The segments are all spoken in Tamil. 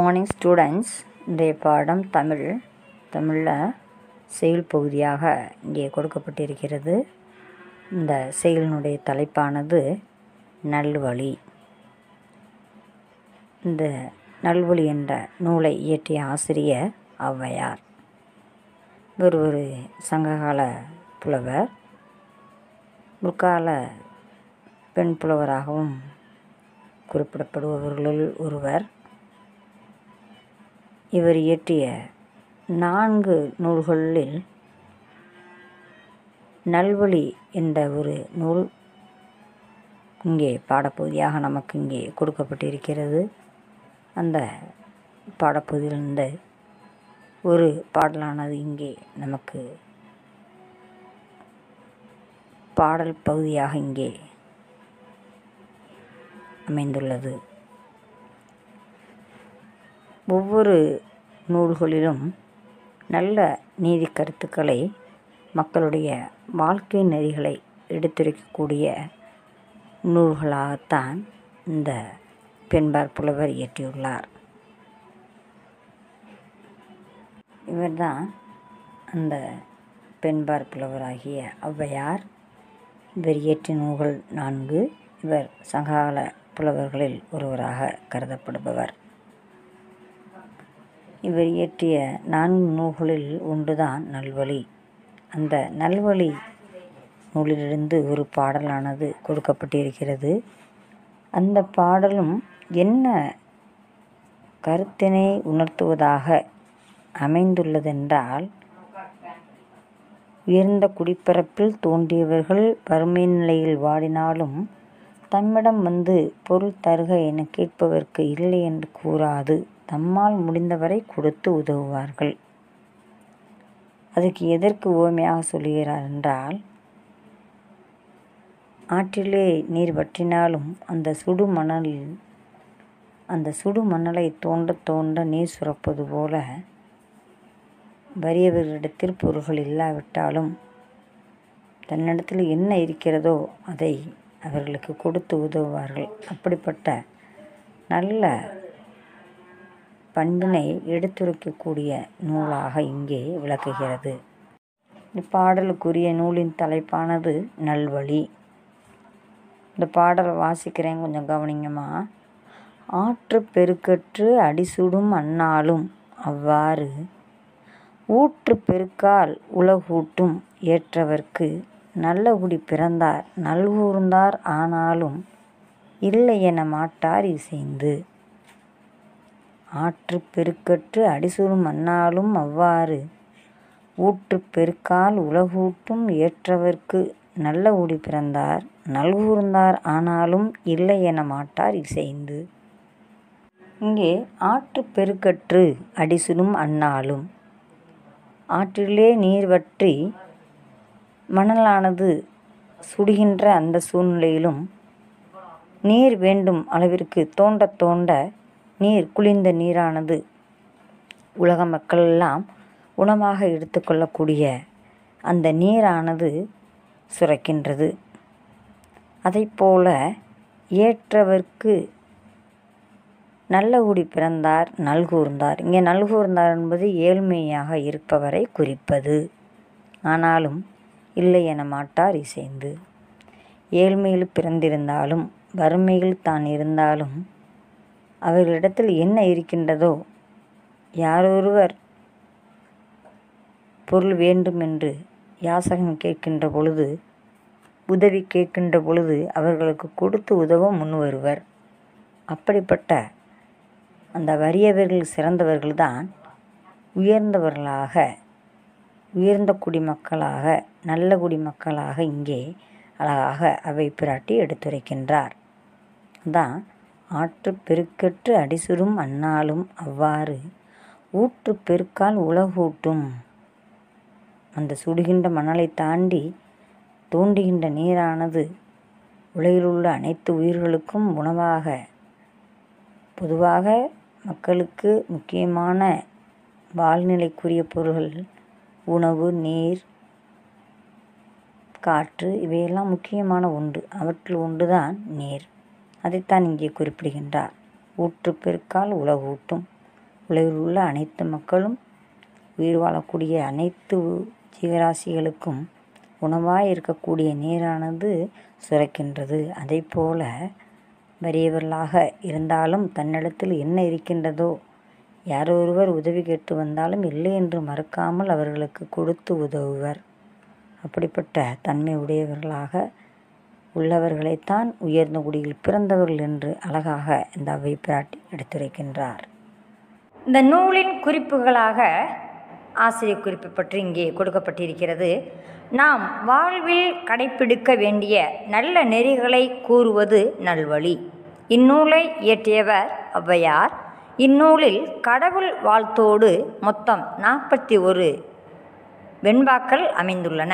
மார்னிங் ஸ்டூடெண்ட்ஸ் இன்றைய பாடம் தமிழ் தமிழில் செயல் பகுதியாக இங்கே கொடுக்கப்பட்டிருக்கிறது இந்த செயலினுடைய தலைப்பானது நல்வழி இந்த நல்வழி என்ற நூலை இயற்றிய ஆசிரியர் ஔவையார் இவர் ஒரு சங்ககால புலவர் முற்கால பெண் புலவராகவும் குறிப்பிடப்படுபவர்களுள் ஒருவர் இவர் இயற்றிய நான்கு நூல்களில் நல்வழி என்ற ஒரு நூல் இங்கே பாடப்பகுதியாக நமக்கு இங்கே கொடுக்கப்பட்டிருக்கிறது அந்த பாடப்பகுதியிலிருந்து ஒரு பாடலானது இங்கே நமக்கு பாடல் பகுதியாக இங்கே அமைந்துள்ளது ஒவ்வொரு நூல்களிலும் நல்ல நீதி கருத்துக்களை மக்களுடைய வாழ்க்கை நெறிகளை எடுத்துரைக்கக்கூடிய நூல்களாகத்தான் இந்த பெண்பார் புலவர் இயற்றியுள்ளார் இவர்தான் அந்த பெண்பார் புலவராகிய ஔவையார் இவர் இயற்றிய நூல்கள் நான்கு இவர் சங்ககால புலவர்களில் ஒருவராக கருதப்படுபவர் இவர் இயற்றிய நான்கு நூல்களில் ஒன்றுதான் நல்வழி அந்த நல்வழி நூலிலிருந்து ஒரு பாடலானது கொடுக்கப்பட்டிருக்கிறது அந்த பாடலும் என்ன கருத்தினை உணர்த்துவதாக அமைந்துள்ளதென்றால் உயர்ந்த குடிப்பரப்பில் தோன்றியவர்கள் வறுமை நிலையில் வாடினாலும் தம்மிடம் வந்து பொருள் தருக என கேட்பவர்க்கு இல்லை என்று கூறாது தம்மால் முடிந்தவரை கொடுத்து உதவுவார்கள் அதுக்கு எதற்கு உவமையாக சொல்கிறார் என்றால் ஆற்றிலே நீர் வற்றினாலும் அந்த சுடு மணலில் அந்த சுடு மணலை தோண்ட தோண்ட நீர் சுரப்பது போல வறியவர்களிடத்தில் பொருள்கள் இல்லாவிட்டாலும் தன்னிடத்தில் என்ன இருக்கிறதோ அதை அவர்களுக்கு கொடுத்து உதவுவார்கள் அப்படிப்பட்ட நல்ல பண்பினை எடுத்துரைக்கக்கூடிய நூலாக இங்கே விளக்குகிறது இப்பாடலுக்குரிய நூலின் தலைப்பானது நல்வழி இந்த பாடலை வாசிக்கிறேன் கொஞ்சம் கவனிங்கம்மா ஆற்று பெருக்கற்று அடிசுடும் அன்னாலும் அவ்வாறு ஊற்று பெருக்கால் உலகூட்டும் ஏற்றவர்க்கு நல்ல குடி பிறந்தார் நல்கூர்ந்தார் ஆனாலும் இல்லை என மாட்டார் இசைந்து ஆற்று பெருக்கற்று அடிசுடும் அன்னாலும் அவ்வாறு ஊற்று பெருக்கால் உலகூட்டும் ஏற்றவர்க்கு நல்ல குடி பிறந்தார் நல்கூர்ந்தார் ஆனாலும் இல்லை என மாட்டார் இசைந்து இங்கே ஆற்று பெருக்கற்று அடிசுடும் அன்னாலும் ஆற்றிலே நீர் வற்றி மணலானது சுடுகின்ற அந்த சூழ்நிலையிலும் நீர் வேண்டும் அளவிற்கு தோண்ட தோண்ட நீர் குளிர்ந்த நீரானது உலக மக்கள் எல்லாம் உணவாக எடுத்துக்கொள்ளக்கூடிய அந்த நீரானது சுரக்கின்றது அதைப்போல ஏற்றவர்க்கு நல்ல குடி பிறந்தார் நல்கூர்ந்தார் இங்கே நல்கூர்ந்தார் என்பது ஏழ்மையாக இருப்பவரை குறிப்பது ஆனாலும் இல்லை என மாட்டார் இசைந்து ஏழ்மையில் பிறந்திருந்தாலும் வறுமையில் தான் இருந்தாலும் அவர்களிடத்தில் என்ன இருக்கின்றதோ யாரொருவர் பொருள் வேண்டும் என்று யாசகம் கேட்கின்ற பொழுது உதவி கேட்கின்ற பொழுது அவர்களுக்கு கொடுத்து உதவ முன்வருவர் அப்படிப்பட்ட அந்த வறியவர்கள் சிறந்தவர்கள்தான் உயர்ந்தவர்களாக உயர்ந்த குடிமக்களாக நல்ல குடிமக்களாக இங்கே அழகாக அவை பிராட்டி எடுத்துரைக்கின்றார் தான் ஆற்று பெருக்கற்று அடிசுடும் அன்னாலும் அவ்வாறு ஊற்று பெருக்கால் உலகூட்டும் அந்த சுடுகின்ற மணலை தாண்டி தோண்டுகின்ற நீரானது உலகிலுள்ள அனைத்து உயிர்களுக்கும் உணவாக பொதுவாக மக்களுக்கு முக்கியமான வாழ்நிலைக்குரிய பொருள்கள் உணவு நீர் காற்று இவையெல்லாம் முக்கியமான ஒன்று அவற்றில் ஒன்றுதான் நீர் அதைத்தான் இங்கே குறிப்பிடுகின்றார் ஊற்று பெருக்கால் உலகூட்டும் உலகில் உள்ள அனைத்து மக்களும் உயிர் வாழக்கூடிய அனைத்து ஜீவராசிகளுக்கும் உணவாய் இருக்கக்கூடிய நீரானது சுரக்கின்றது அதை போல வறியவர்களாக இருந்தாலும் தன்னிடத்தில் என்ன இருக்கின்றதோ யார் ஒருவர் உதவி கேட்டு வந்தாலும் இல்லை என்று மறுக்காமல் அவர்களுக்கு கொடுத்து உதவுவர் அப்படிப்பட்ட தன்மை உடையவர்களாக உள்ளவர்களைத்தான் உயர்ந்த குடியில் பிறந்தவர்கள் என்று அழகாக இந்த அவை பிராட்டி எடுத்துரைக்கின்றார் இந்த நூலின் குறிப்புகளாக ஆசிரியர் குறிப்பு பற்றி இங்கே கொடுக்கப்பட்டிருக்கிறது நாம் வாழ்வில் கடைப்பிடிக்க வேண்டிய நல்ல நெறிகளை கூறுவது நல்வழி இந்நூலை இயற்றியவர் ஔவையார் இந்நூலில் கடவுள் வாழ்த்தோடு மொத்தம் நாற்பத்தி ஒரு வெண்பாக்கள் அமைந்துள்ளன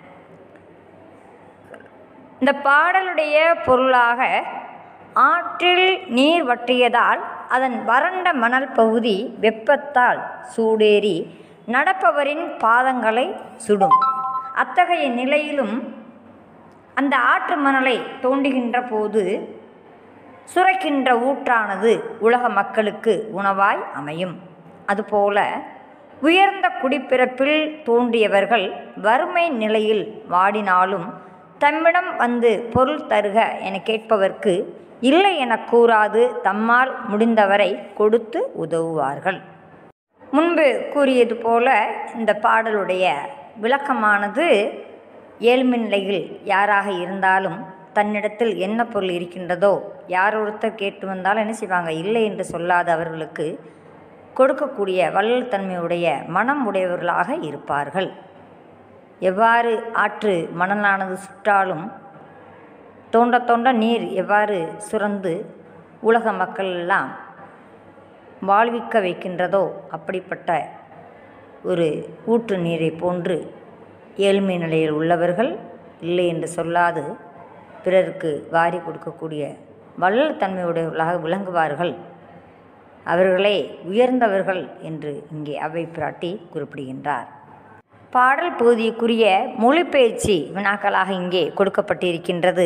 இந்த பாடலுடைய பொருளாக ஆற்றில் நீர் வற்றியதால் அதன் வறண்ட மணல் பகுதி வெப்பத்தால் சூடேறி நடப்பவரின் பாதங்களை சுடும் அத்தகைய நிலையிலும் அந்த ஆற்று மணலை தோண்டுகின்ற போது சுரக்கின்ற ஊற்றானது உலக மக்களுக்கு உணவாய் அமையும் அதுபோல உயர்ந்த குடிப்பிறப்பில் தோன்றியவர்கள் வறுமை நிலையில் வாடினாலும் தம்மிடம் வந்து பொருள் தருக என கேட்பவர்க்கு இல்லை என கூறாது தம்மால் முடிந்தவரை கொடுத்து உதவுவார்கள் முன்பு கூறியது போல இந்த பாடலுடைய விளக்கமானது ஏழ்மை நிலையில் யாராக இருந்தாலும் தன்னிடத்தில் என்ன பொருள் இருக்கின்றதோ யார் ஒருத்தர் கேட்டு வந்தாலும் என்ன செய்வாங்க இல்லை என்று சொல்லாத அவர்களுக்கு கொடுக்கக்கூடிய வள்ளல் தன்மையுடைய மனம் உடையவர்களாக இருப்பார்கள் எவ்வாறு ஆற்று மணலானது சுற்றாலும் தோண்ட தோண்ட நீர் எவ்வாறு சுரந்து உலக மக்கள் எல்லாம் வாழ்விக்க வைக்கின்றதோ அப்படிப்பட்ட ஒரு ஊற்று நீரை போன்று ஏழ்மை நிலையில் உள்ளவர்கள் இல்லை என்று சொல்லாது பிறருக்கு வாரி கொடுக்கக்கூடிய வள்ளல் தன்மையுடையவர்களாக விளங்குவார்கள் அவர்களே உயர்ந்தவர்கள் என்று இங்கே அவை பிராட்டி குறிப்பிடுகின்றார் பாடல் பகுதிக்குரிய மொழிபெயர்ச்சி வினாக்களாக இங்கே கொடுக்கப்பட்டிருக்கின்றது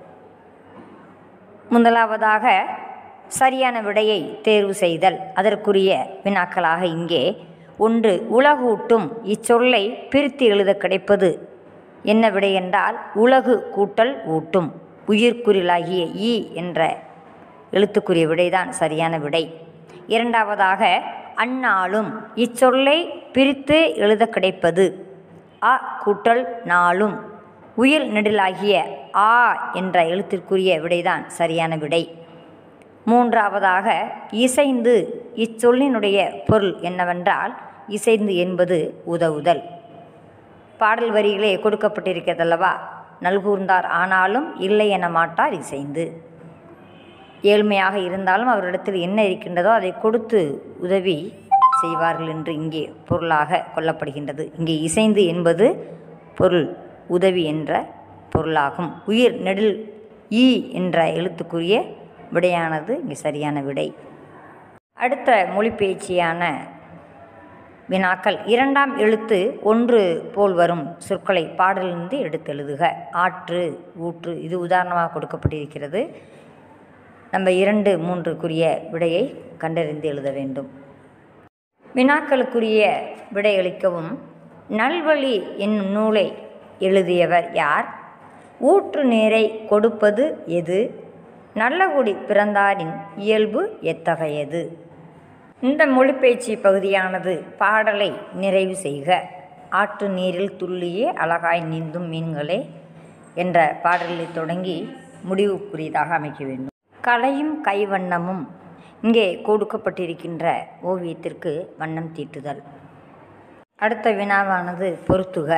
முதலாவதாக சரியான விடையை தேர்வு செய்தல் அதற்குரிய வினாக்களாக இங்கே ஒன்று உலகூட்டும் இச்சொல்லை பிரித்து எழுத கிடைப்பது என்ன விடை என்றால் உலகு கூட்டல் ஊட்டும் உயிர்க்குறிலாகிய ஈ என்ற எழுத்துக்குரிய விடைதான் சரியான விடை இரண்டாவதாக அந்நாளும் இச்சொல்லை பிரித்து எழுத கிடைப்பது அ கூட்டல் நாளும் உயிர் நெடிலாகிய ஆ என்ற எழுத்திற்குரிய விடைதான் சரியான விடை மூன்றாவதாக இசைந்து இச்சொல்லினுடைய பொருள் என்னவென்றால் இசைந்து என்பது உதவுதல் பாடல் வரிகளே கொடுக்கப்பட்டிருக்கிறதல்லவா நல்கூர்ந்தார் ஆனாலும் இல்லை என மாட்டார் இசைந்து ஏழ்மையாக இருந்தாலும் அவரிடத்தில் என்ன இருக்கின்றதோ அதை கொடுத்து உதவி செய்வார்கள் என்று இங்கே பொருளாக கொள்ளப்படுகின்றது இங்கே இசைந்து என்பது பொருள் உதவி என்ற பொருளாகும் உயிர் நெடில் ஈ என்ற எழுத்துக்குரிய விடையானது இங்கே சரியான விடை அடுத்த மொழிபெயர்ச்சியான வினாக்கள் இரண்டாம் எழுத்து ஒன்று போல் வரும் சொற்களை பாடலிருந்து எடுத்து எழுதுக ஆற்று ஊற்று இது உதாரணமாக கொடுக்கப்பட்டிருக்கிறது நம்ம இரண்டு மூன்றுக்குரிய விடையை கண்டறிந்து எழுத வேண்டும் வினாக்களுக்குரிய விடையளிக்கவும் நல்வழி என்னும் நூலை எழுதியவர் யார் ஊற்று நீரை கொடுப்பது எது நல்லகுடி பிறந்தாரின் இயல்பு எத்தகையது இந்த மொழிபெயர்ச்சி பகுதியானது பாடலை நிறைவு செய்க ஆற்று நீரில் துள்ளியே அழகாய் நீந்தும் மீன்களே என்ற பாடலை தொடங்கி முடிவுக்குரியதாக அமைக்க வேண்டும் கலையும் கைவண்ணமும் இங்கே கொடுக்கப்பட்டிருக்கின்ற ஓவியத்திற்கு வண்ணம் தீட்டுதல் அடுத்த வினாவானது பொருத்துக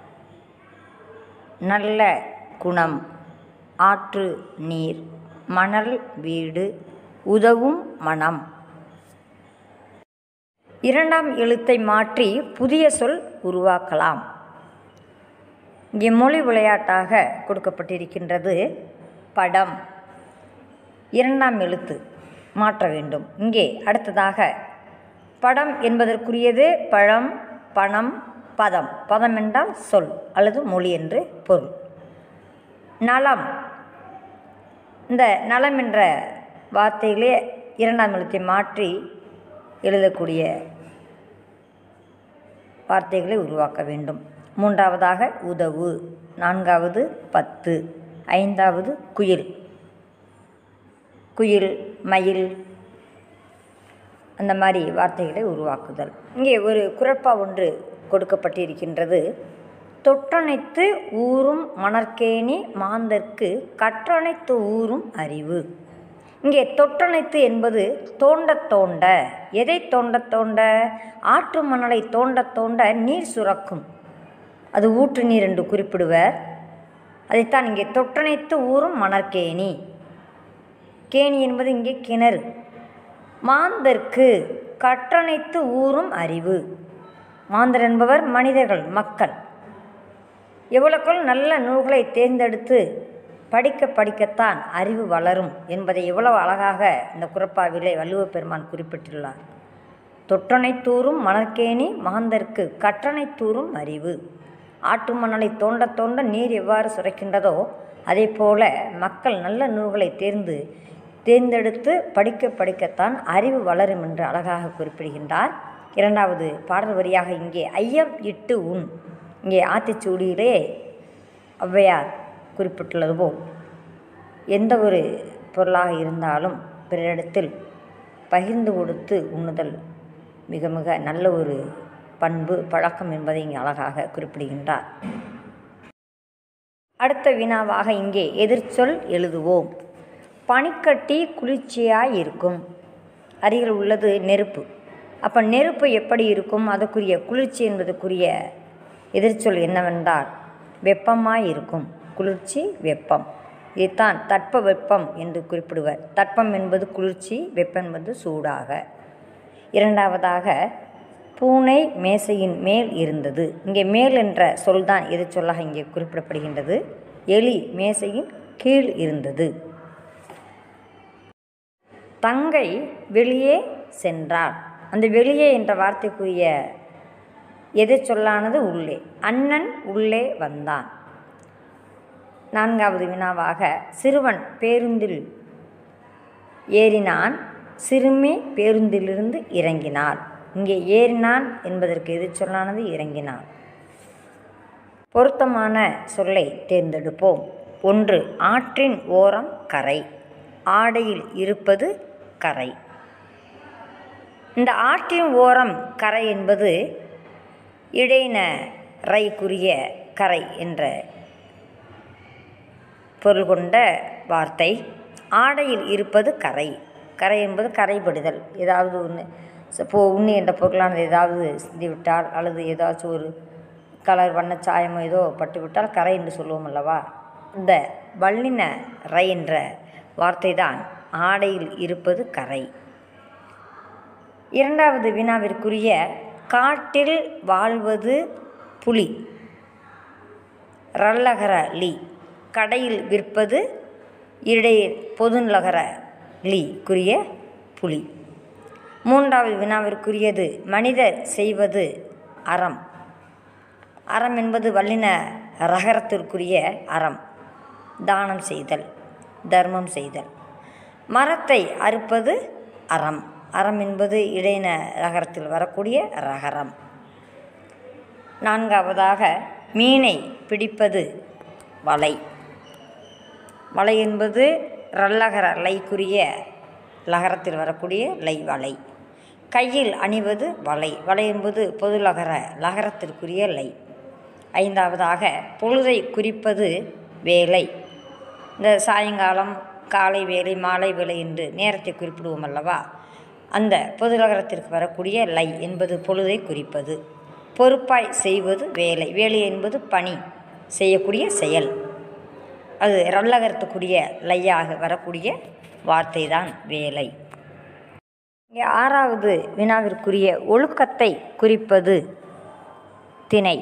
நல்ல குணம் ஆற்று நீர் மணல் வீடு உதவும் மனம் இரண்டாம் எழுத்தை மாற்றி புதிய சொல் உருவாக்கலாம் இங்கே மொழி விளையாட்டாக கொடுக்கப்பட்டிருக்கின்றது படம் இரண்டாம் எழுத்து மாற்ற வேண்டும் இங்கே அடுத்ததாக படம் என்பதற்குரியது பழம் பணம் பதம் பதம் என்றால் சொல் அல்லது மொழி என்று பொருள் நலம் இந்த நலம் என்ற வார்த்தையிலே இரண்டாம் எழுத்தை மாற்றி எழுதக்கூடிய வார்த்தைகளை உருவாக்க வேண்டும் மூன்றாவதாக உதவு நான்காவது பத்து ஐந்தாவது குயில் குயில் மயில் அந்த மாதிரி வார்த்தைகளை உருவாக்குதல் இங்கே ஒரு குரப்பா ஒன்று கொடுக்கப்பட்டிருக்கின்றது தொற்றணைத்து ஊறும் மணற்கேணி மாந்தர்க்கு கற்றணைத்து ஊறும் அறிவு இங்கே தொற்றணைத்து என்பது தோண்ட தோண்ட எதை தோண்ட தோண்ட ஆற்று மணலை தோண்ட தோண்ட நீர் சுரக்கும் அது ஊற்று நீர் என்று குறிப்பிடுவர் அதைத்தான் இங்கே தொற்றணைத்து ஊறும் மணற்கேணி கேணி என்பது இங்கே கிணறு மாந்தர்க்கு கற்றணைத்து ஊறும் அறிவு மாந்தர் என்பவர் மனிதர்கள் மக்கள் எவ்வளவுக்கள் நல்ல நூல்களை தேர்ந்தெடுத்து படிக்க படிக்கத்தான் அறிவு வளரும் என்பதை எவ்வளவு அழகாக இந்த குரப்பாவிலே வள்ளுவ பெருமான் குறிப்பிட்டுள்ளார் தொற்றனைத்தூரும் மணற்கேணி மாந்தர்க்கு கற்றனைத்தூரும் அறிவு ஆட்டு மணலை தோண்ட தோண்ட நீர் எவ்வாறு சுரைக்கின்றதோ அதே போல மக்கள் நல்ல நூல்களை தேர்ந்து தேர்ந்தெடுத்து படிக்க படிக்கத்தான் அறிவு வளரும் என்று அழகாக குறிப்பிடுகின்றார் இரண்டாவது பாடல் வரியாக இங்கே ஐயம் இட்டு உண் இங்கே ஆத்திச்சூடியிலே ஔவையார் குறிப்பிட்டுள்ளது போல் எந்த ஒரு பொருளாக இருந்தாலும் பிறரிடத்தில் பகிர்ந்து கொடுத்து உண்ணுதல் மிக மிக நல்ல ஒரு பண்பு பழக்கம் என்பதை இங்கே அழகாக குறிப்பிடுகின்றார் அடுத்த வினாவாக இங்கே எதிர்ச்சொல் எழுதுவோம் பனிக்கட்டி குளிர்ச்சியாய் இருக்கும் அருகில் உள்ளது நெருப்பு அப்போ நெருப்பு எப்படி இருக்கும் அதற்குரிய குளிர்ச்சி என்பதற்குரிய எதிர்ச்சொல் என்னவென்றால் வெப்பமாய் இருக்கும் குளிர்ச்சி வெப்பம் இதைத்தான் தட்ப வெப்பம் என்று குறிப்பிடுவர் தட்பம் என்பது குளிர்ச்சி வெப்பம் என்பது சூடாக இரண்டாவதாக பூனை மேசையின் மேல் இருந்தது இங்கே மேல் என்ற சொல்தான் எது சொல்லாக இங்கே குறிப்பிடப்படுகின்றது எலி மேசையின் கீழ் இருந்தது தங்கை வெளியே சென்றாள் அந்த வெளியே என்ற வார்த்தைக்குரிய எது சொல்லானது உள்ளே அண்ணன் உள்ளே வந்தான் நான்காவது வினாவாக சிறுவன் பேருந்தில் ஏறினான் சிறுமி பேருந்திலிருந்து இறங்கினாள் இங்கே ஏறினான் என்பதற்கு எது சொல்லானது இறங்கினான் பொருத்தமான சொல்லை தேர்ந்தெடுப்போம் ஒன்று ஆற்றின் ஓரம் கரை ஆடையில் இருப்பது கரை இந்த ஆற்றின் ஓரம் கரை என்பது இடையின ரைக்குரிய கரை என்ற பொருள் கொண்ட வார்த்தை ஆடையில் இருப்பது கரை கரை என்பது கரைபடுதல் ஏதாவது ஒன்று இப்போ உண்ணி என்ற பொருளானது ஏதாவது சிந்திவிட்டால் அல்லது ஏதாச்சும் ஒரு கலர் வண்ண சாயமோ ஏதோ பட்டுவிட்டால் கரை என்று சொல்லுவோம் அல்லவா இந்த வல்லின ரை என்ற வார்த்தை தான் ஆடையில் இருப்பது கரை இரண்டாவது வினாவிற்குரிய காட்டில் வாழ்வது புலி ரல்லகர லி கடையில் விற்பது இடை பொதுநலகர லி குறிய புலி மூன்றாவது வினாவிற்குரியது மனிதர் செய்வது அறம் அறம் என்பது வல்லின ரகரத்திற்குரிய அறம் தானம் செய்தல் தர்மம் செய்தல் மரத்தை அறுப்பது அறம் அறம் என்பது இடையின ரகரத்தில் வரக்கூடிய ரகரம் நான்காவதாக மீனை பிடிப்பது வலை வலை என்பது ரல்லகர லைக்குரிய லகரத்தில் வரக்கூடிய லை வலை கையில் அணிவது வலை வலை என்பது பொதுலகர லகரத்திற்குரிய லை ஐந்தாவதாக பொழுதை குறிப்பது வேலை இந்த சாயங்காலம் காலை வேலை மாலை வேலை என்று நேரத்தை குறிப்பிடுவோம் அல்லவா அந்த பொதுலகரத்திற்கு வரக்கூடிய லை என்பது பொழுதை குறிப்பது பொறுப்பாய் செய்வது வேலை வேலை என்பது பணி செய்யக்கூடிய செயல் அது ரல்லகரத்துக்குரிய லையாக வரக்கூடிய வார்த்தை தான் வேலை இங்கே ஆறாவது வினாவிற்குரிய ஒழுக்கத்தை குறிப்பது திணை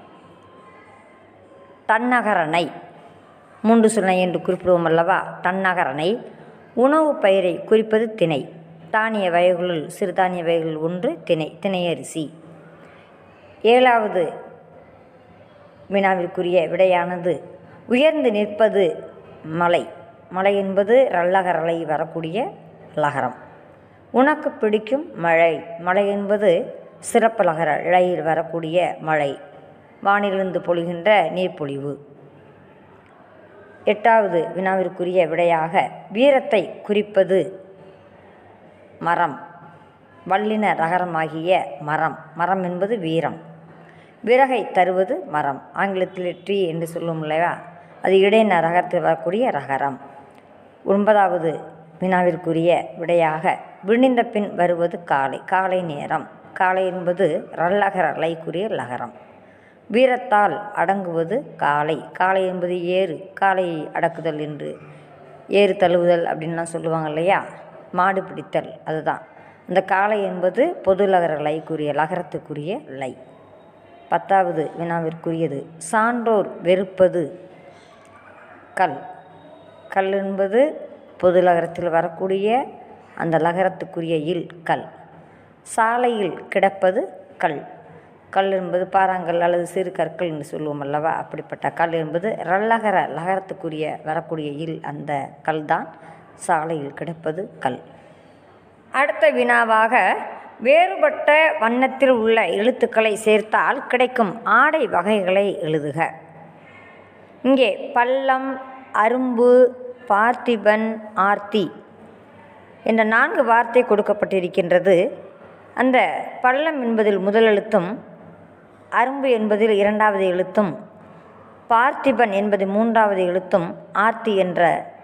தன்னகரனை மூன்று சுனை என்று குறிப்பிடுவோம் அல்லவா தன்னகரனை உணவு பயிரை குறிப்பது திணை தானிய வகைகளுள் சிறுதானிய வகைகள் ஒன்று திணை திணையரிசி ஏழாவது வினாவிற்குரிய விடையானது உயர்ந்து நிற்பது மலை மலை என்பது ரல்லகரலை வரக்கூடிய லகரம் உனக்கு பிடிக்கும் மழை மழை என்பது சிறப்பலகர இழையில் வரக்கூடிய மழை வானிலிருந்து பொழிகின்ற நீர்ப்பொழிவு எட்டாவது வினாவிற்குரிய விடையாக வீரத்தை குறிப்பது மரம் வல்லின ரகரமாகிய மரம் மரம் என்பது வீரம் விறகை தருவது மரம் ஆங்கிலத்தில் ட்ரீ என்று சொல்லும் இல்லையா அது இடையின ரகத்தில் வரக்கூடிய ரகரம் ஒன்பதாவது வினாவிற்குரிய விடையாக விடிந்த பின் வருவது காலை காலை நேரம் காலை என்பது ரல்லகர லைக்குரிய லகரம் வீரத்தால் அடங்குவது காலை காலை என்பது ஏறு காலை அடக்குதல் என்று ஏறு தழுவுதல் அப்படின்லாம் சொல்லுவாங்க இல்லையா மாடு பிடித்தல் அதுதான் அந்த காலை என்பது பொது லகர லைக்குரிய லகரத்துக்குரிய லை பத்தாவது வினாவிற்குரியது சான்றோர் வெறுப்பது கல் கல் என்பது பொது லகரத்தில் வரக்கூடிய அந்த லகரத்துக்குரிய இல் கல் சாலையில் கிடப்பது கல் கல் என்பது பாறாங்கல் அல்லது சிறு கற்கள் என்று சொல்லுவோம் அல்லவா அப்படிப்பட்ட கல் என்பது ரல்லகர லகரத்துக்குரிய வரக்கூடிய இல் அந்த கல் தான் சாலையில் கிடப்பது கல் அடுத்த வினாவாக வேறுபட்ட வண்ணத்தில் உள்ள எழுத்துக்களை சேர்த்தால் கிடைக்கும் ஆடை வகைகளை எழுதுக இங்கே பள்ளம் அரும்பு பார்த்திபன் ஆர்த்தி என்ற நான்கு வார்த்தை கொடுக்கப்பட்டிருக்கின்றது அந்த பள்ளம் என்பதில் முதல் எழுத்தும் அரும்பு என்பதில் இரண்டாவது எழுத்தும் பார்த்திபன் என்பது மூன்றாவது எழுத்தும் ஆர்த்தி என்ற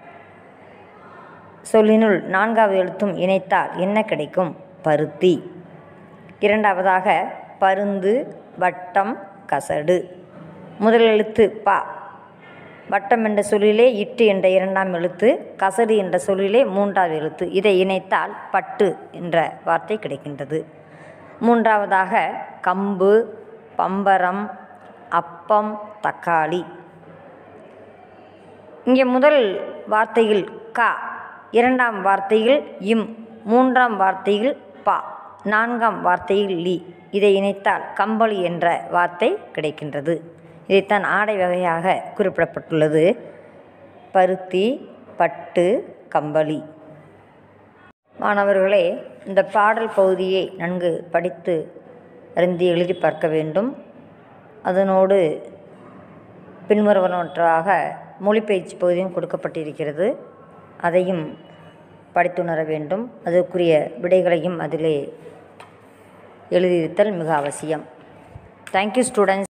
சொல்லினுள் நான்காவது எழுத்தும் இணைத்தால் என்ன கிடைக்கும் பருத்தி இரண்டாவதாக பருந்து வட்டம் கசடு முதல் எழுத்து பா வட்டம் என்ற சொல்லிலே இட்டு என்ற இரண்டாம் எழுத்து கசடு என்ற சொல்லிலே மூன்றாவது எழுத்து இதை இணைத்தால் பட்டு என்ற வார்த்தை கிடைக்கின்றது மூன்றாவதாக கம்பு பம்பரம் அப்பம் தக்காளி இங்கே முதல் வார்த்தையில் க இரண்டாம் வார்த்தையில் இம் மூன்றாம் வார்த்தையில் பா நான்காம் வார்த்தையில் லி இதை இணைத்தால் கம்பளி என்ற வார்த்தை கிடைக்கின்றது இதைத்தான் ஆடை வகையாக குறிப்பிடப்பட்டுள்ளது பருத்தி பட்டு கம்பளி மாணவர்களே இந்த பாடல் பகுதியை நன்கு படித்து அறிந்து எழுதி பார்க்க வேண்டும் அதனோடு பின்வருவனவற்றாக மொழிப்பயிற்சி பகுதியும் கொடுக்கப்பட்டிருக்கிறது அதையும் படித்துணர வேண்டும் அதற்குரிய விடைகளையும் அதிலே எழுதியிருத்தல் மிக அவசியம் தேங்க்யூ ஸ்டூடெண்ட்ஸ்